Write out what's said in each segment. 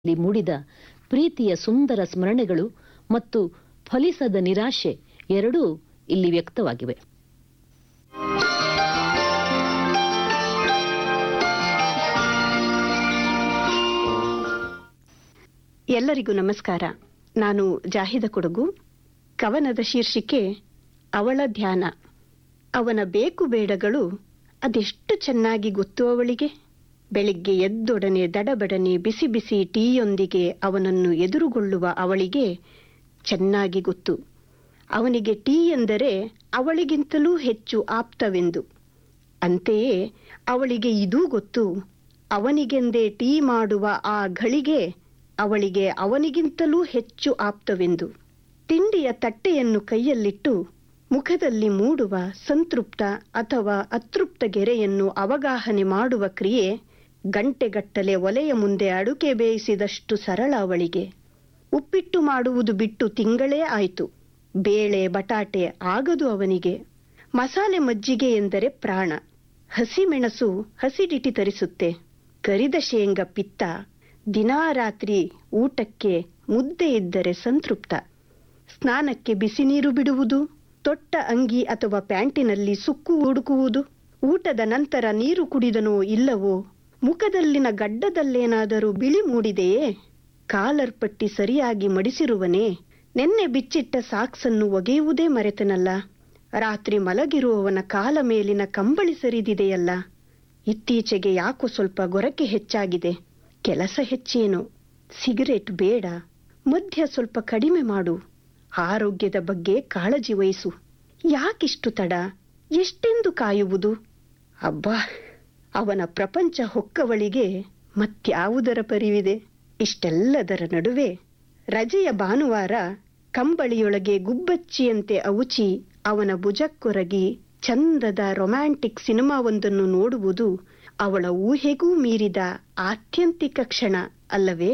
ಲ್ಲಿ ಮೂಡಿದ ಪ್ರೀತಿಯ ಸುಂದರ ಸ್ಮರಣೆಗಳು ಮತ್ತು ಫಲಿಸದ ನಿರಾಶೆ ಎರಡೂ ಇಲ್ಲಿ ವ್ಯಕ್ತವಾಗಿವೆ ಎಲ್ಲರಿಗೂ ನಮಸ್ಕಾರ ನಾನು ಜಾಹಿದ ಕೊಡಗು ಕವನದ ಶೀರ್ಷಿಕೆ ಅವಳ ಧ್ಯಾನ ಅವನ ಬೇಕು ಬೇಡಗಳು ಅದೆಷ್ಟು ಚೆನ್ನಾಗಿ ಗೊತ್ತು ಅವಳಿಗೆ ಬೆಳಿಗ್ಗೆ ಎದ್ದೊಡನೆ ದಡಬಡನೆ ಬಿಸಿ ಬಿಸಿ ಟೀಯೊಂದಿಗೆ ಅವನನ್ನು ಎದುರುಗೊಳ್ಳುವ ಅವಳಿಗೆ ಚೆನ್ನಾಗಿ ಗೊತ್ತು ಅವನಿಗೆ ಟೀ ಎಂದರೆ ಅವಳಿಗಿಂತಲೂ ಹೆಚ್ಚು ಆಪ್ತವೆಂದು ಅಂತೆಯೇ ಅವಳಿಗೆ ಇದೂ ಗೊತ್ತು ಅವನಿಗೆಂದೇ ಟೀ ಮಾಡುವ ಆ ಘಳಿಗೆ ಅವಳಿಗೆ ಅವನಿಗಿಂತಲೂ ಹೆಚ್ಚು ಆಪ್ತವೆಂದು ತಿಂಡಿಯ ತಟ್ಟೆಯನ್ನು ಕೈಯಲ್ಲಿಟ್ಟು ಮುಖದಲ್ಲಿ ಮೂಡುವ ಸಂತೃಪ್ತ ಅಥವಾ ಅತೃಪ್ತ ಗೆರೆಯನ್ನು ಅವಗಾಹನೆ ಮಾಡುವ ಕ್ರಿಯೆ ಗಂಟೆಗಟ್ಟಲೆ ಒಲೆಯ ಮುಂದೆ ಅಡುಗೆ ಬೇಯಿಸಿದಷ್ಟು ಸರಳ ಅವಳಿಗೆ ಉಪ್ಪಿಟ್ಟು ಮಾಡುವುದು ಬಿಟ್ಟು ತಿಂಗಳೇ ಆಯಿತು ಬೇಳೆ ಬಟಾಟೆ ಆಗದು ಅವನಿಗೆ ಮಸಾಲೆ ಮಜ್ಜಿಗೆ ಎಂದರೆ ಪ್ರಾಣ ಹಸಿಮೆಣಸು ಹಸಿಡಿಟಿ ತರಿಸುತ್ತೆ ಕರಿದ ಶೇಂಗ ಪಿತ್ತ ದಿನಾ ರಾತ್ರಿ ಊಟಕ್ಕೆ ಮುದ್ದೆ ಇದ್ದರೆ ಸಂತೃಪ್ತ ಸ್ನಾನಕ್ಕೆ ಬಿಸಿ ನೀರು ಬಿಡುವುದು ತೊಟ್ಟ ಅಂಗಿ ಅಥವಾ ಪ್ಯಾಂಟಿನಲ್ಲಿ ಸುಕ್ಕು ಹುಡುಕುವುದು ಊಟದ ನಂತರ ನೀರು ಕುಡಿದನೋ ಇಲ್ಲವೋ ಮುಖದಲ್ಲಿನ ಗಡ್ಡದಲ್ಲೇನಾದರೂ ಬಿಳಿ ಮೂಡಿದೆಯೇ ಕಾಲರ್ ಪಟ್ಟಿ ಸರಿಯಾಗಿ ಮಡಿಸಿರುವನೇ ನೆನ್ನೆ ಬಿಚ್ಚಿಟ್ಟ ಸಾಕ್ಸನ್ನು ಒಗೆಯುವುದೇ ಮರೆತನಲ್ಲ ರಾತ್ರಿ ಮಲಗಿರುವವನ ಕಾಲ ಮೇಲಿನ ಕಂಬಳಿ ಸರಿದಿದೆಯಲ್ಲ ಇತ್ತೀಚೆಗೆ ಯಾಕೋ ಸ್ವಲ್ಪ ಗೊರಕೆ ಹೆಚ್ಚಾಗಿದೆ ಕೆಲಸ ಹೆಚ್ಚೇನು ಸಿಗರೇಟ್ ಬೇಡ ಮದ್ಯ ಸ್ವಲ್ಪ ಕಡಿಮೆ ಮಾಡು ಆರೋಗ್ಯದ ಬಗ್ಗೆ ಕಾಳಜಿ ವಹಿಸು ಯಾಕಿಷ್ಟು ತಡ ಎಷ್ಟೆಂದು ಕಾಯುವುದು ಅಬ್ಬಾ ಅವನ ಪ್ರಪಂಚ ಹೊಕ್ಕವಳಿಗೆ ಮತ್ಯಾವುದರ ಪರಿವಿದೆ ಇಷ್ಟೆಲ್ಲದರ ನಡುವೆ ರಜೆಯ ಭಾನುವಾರ ಕಂಬಳಿಯೊಳಗೆ ಗುಬ್ಬಚ್ಚಿಯಂತೆ ಅವುಚಿ ಅವನ ಭುಜಕ್ಕೊರಗಿ ಚಂದದ ರೊಮ್ಯಾಂಟಿಕ್ ಸಿನಿಮಾವೊಂದನ್ನು ನೋಡುವುದು ಅವಳ ಊಹೆಗೂ ಮೀರಿದ ಆತ್ಯಂತಿಕ ಕ್ಷಣ ಅಲ್ಲವೇ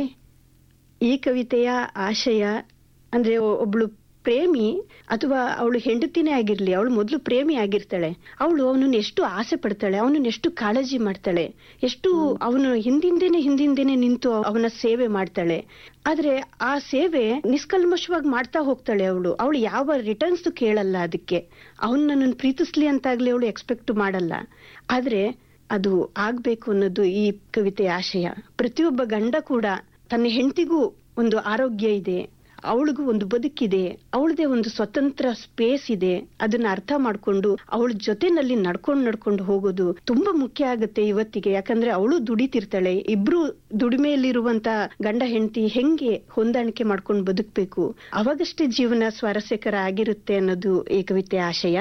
ಈ ಕವಿತೆಯ ಆಶಯ ಅಂದ್ರೆ ಒಬ್ಳು ಪ್ರೇಮಿ ಅಥವಾ ಅವಳು ಹೆಂಡತಿನೇ ಆಗಿರ್ಲಿ ಅವಳು ಮೊದಲು ಪ್ರೇಮಿ ಆಗಿರ್ತಾಳೆ ಅವಳು ಅವನನ್ನು ಎಷ್ಟು ಆಸೆ ಪಡ್ತಾಳೆ ಅವನನ್ನು ಎಷ್ಟು ಕಾಳಜಿ ಮಾಡ್ತಾಳೆ ಎಷ್ಟು ಅವನು ಹಿಂದಿಂದೇನೆ ಹಿಂದಿಂದೇನೆ ನಿಂತು ಅವನ ಸೇವೆ ಮಾಡ್ತಾಳೆ ಆದ್ರೆ ಆ ಸೇವೆ ನಿಷ್ಕಲ್ಮಶವಾಗಿ ಮಾಡ್ತಾ ಹೋಗ್ತಾಳೆ ಅವಳು ಅವಳು ಯಾವ ರಿಟರ್ನ್ಸ್ ಕೇಳಲ್ಲ ಅದಕ್ಕೆ ಅವನು ನನ್ನನ್ನು ಪ್ರೀತಿಸ್ಲಿ ಅಂತಾಗ್ಲಿ ಅವಳು ಎಕ್ಸ್ಪೆಕ್ಟ್ ಮಾಡಲ್ಲ ಆದ್ರೆ ಅದು ಆಗ್ಬೇಕು ಅನ್ನೋದು ಈ ಕವಿತೆಯ ಆಶಯ ಪ್ರತಿಯೊಬ್ಬ ಗಂಡ ಕೂಡ ತನ್ನ ಹೆಂಡತಿಗೂ ಒಂದು ಆರೋಗ್ಯ ಇದೆ ಅವಳಿಗೂ ಒಂದು ಬದುಕಿದೆ ಅವಳದೇ ಒಂದು ಸ್ವತಂತ್ರ ಸ್ಪೇಸ್ ಇದೆ ಅದನ್ನ ಅರ್ಥ ಮಾಡ್ಕೊಂಡು ಅವಳ ಜೊತೆನಲ್ಲಿ ನಡ್ಕೊಂಡು ನಡ್ಕೊಂಡು ಹೋಗೋದು ತುಂಬಾ ಮುಖ್ಯ ಆಗುತ್ತೆ ಇವತ್ತಿಗೆ ಯಾಕಂದ್ರೆ ಅವಳು ದುಡಿತಿರ್ತಾಳೆ ಇಬ್ರು ದುಡಿಮೆಯಲ್ಲಿರುವಂತ ಗಂಡ ಹೆಂಡತಿ ಹೆಂಗೆ ಹೊಂದಾಣಿಕೆ ಮಾಡ್ಕೊಂಡು ಬದುಕ್ಬೇಕು ಅವಾಗಷ್ಟೇ ಜೀವನ ಸ್ವಾರಸ್ಯಕರ ಆಗಿರುತ್ತೆ ಅನ್ನೋದು ಈ ಕವಿತೆ ಆಶಯ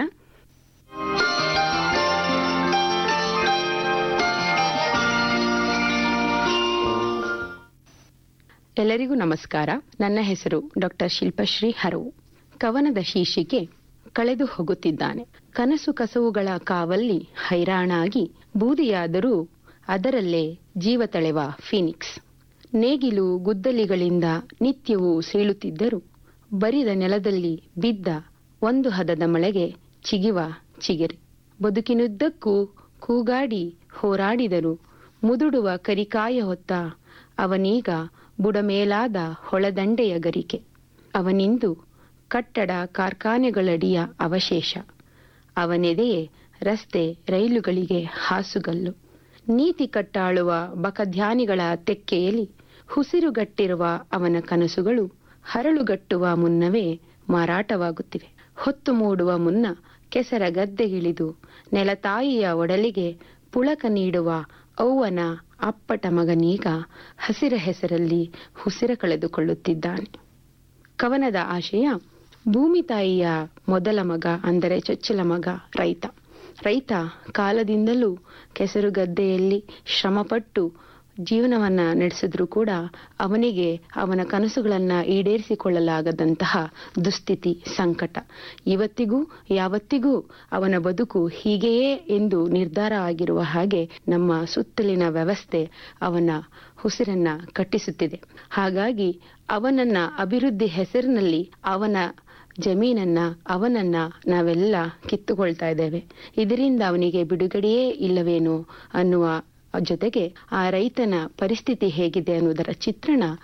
ಎಲ್ಲರಿಗೂ ನಮಸ್ಕಾರ ನನ್ನ ಹೆಸರು ಡಾಕ್ಟರ್ ಶಿಲ್ಪಶ್ರೀ ಹರವು ಕವನದ ಶೀರ್ಷಿಕೆ ಕಳೆದು ಹೋಗುತ್ತಿದ್ದಾನೆ ಕನಸು ಕಸವುಗಳ ಕಾವಲ್ಲಿ ಹೈರಾಣಾಗಿ ಬೂದಿಯಾದರೂ ಅದರಲ್ಲೇ ಜೀವ ತಳೆವ ಫೀನಿಕ್ಸ್ ನೇಗಿಲು ಗುದ್ದಲಿಗಳಿಂದ ನಿತ್ಯವೂ ಸೀಳುತ್ತಿದ್ದರು ಬರಿದ ನೆಲದಲ್ಲಿ ಬಿದ್ದ ಒಂದು ಹದದ ಮಳೆಗೆ ಚಿಗಿವ ಚಿಗಿರೆ ಬದುಕಿನುದ್ದಕ್ಕೂ ಕೂಗಾಡಿ ಹೋರಾಡಿದರು ಮುದುಡುವ ಕರಿಕಾಯ ಹೊತ್ತ ಅವನೀಗ ಬುಡಮೇಲಾದ ಹೊಳದಂಡೆಯ ಗರಿಕೆ ಅವನಿಂದು ಕಟ್ಟಡ ಕಾರ್ಖಾನೆಗಳಡಿಯ ಅವಶೇಷ ಅವನೆದೆಯೇ ರಸ್ತೆ ರೈಲುಗಳಿಗೆ ಹಾಸುಗಲ್ಲು ನೀತಿ ಕಟ್ಟಾಳುವ ಬಕಧ್ಯಾನಿಗಳ ತೆಕ್ಕೆಯಲ್ಲಿ ಹುಸಿರುಗಟ್ಟಿರುವ ಅವನ ಕನಸುಗಳು ಹರಳುಗಟ್ಟುವ ಮುನ್ನವೇ ಮಾರಾಟವಾಗುತ್ತಿವೆ ಹೊತ್ತು ಮೂಡುವ ಮುನ್ನ ಕೆಸರ ಗದ್ದೆಗಿಳಿದು ನೆಲತಾಯಿಯ ಒಡಲಿಗೆ ಪುಳಕ ನೀಡುವ ಅವ್ವನ ಅಪ್ಪಟ ಮಗನೀಗ ಹಸಿರ ಹೆಸರಲ್ಲಿ ಹುಸಿರ ಕಳೆದುಕೊಳ್ಳುತ್ತಿದ್ದಾನೆ ಕವನದ ಆಶಯ ಭೂಮಿ ತಾಯಿಯ ಮೊದಲ ಮಗ ಅಂದರೆ ಚೊಚ್ಚಲ ಮಗ ರೈತ ರೈತ ಕಾಲದಿಂದಲೂ ಕೆಸರು ಗದ್ದೆಯಲ್ಲಿ ಶ್ರಮಪಟ್ಟು ಜೀವನವನ್ನ ನಡೆಸಿದ್ರೂ ಕೂಡ ಅವನಿಗೆ ಅವನ ಕನಸುಗಳನ್ನ ಈಡೇರಿಸಿಕೊಳ್ಳಲಾಗದಂತಹ ದುಸ್ಥಿತಿ ಸಂಕಟ ಇವತ್ತಿಗೂ ಯಾವತ್ತಿಗೂ ಅವನ ಬದುಕು ಹೀಗೆಯೇ ಎಂದು ನಿರ್ಧಾರ ಆಗಿರುವ ಹಾಗೆ ನಮ್ಮ ಸುತ್ತಲಿನ ವ್ಯವಸ್ಥೆ ಅವನ ಉಸಿರನ್ನ ಕಟ್ಟಿಸುತ್ತಿದೆ ಹಾಗಾಗಿ ಅವನನ್ನ ಅಭಿವೃದ್ಧಿ ಹೆಸರಿನಲ್ಲಿ ಅವನ ಜಮೀನನ್ನ ಅವನನ್ನ ನಾವೆಲ್ಲ ಕಿತ್ತುಕೊಳ್ತಾ ಇದ್ದೇವೆ ಇದರಿಂದ ಅವನಿಗೆ ಬಿಡುಗಡೆಯೇ ಇಲ್ಲವೇನೋ ಅನ್ನುವ ಜೊತೆಗೆ ಆ ರೈತನ ಪರಿಸ್ಥಿತಿ ಹೇಗಿದೆ ಅನ್ನುವುದರ ಚಿತ್ರಣ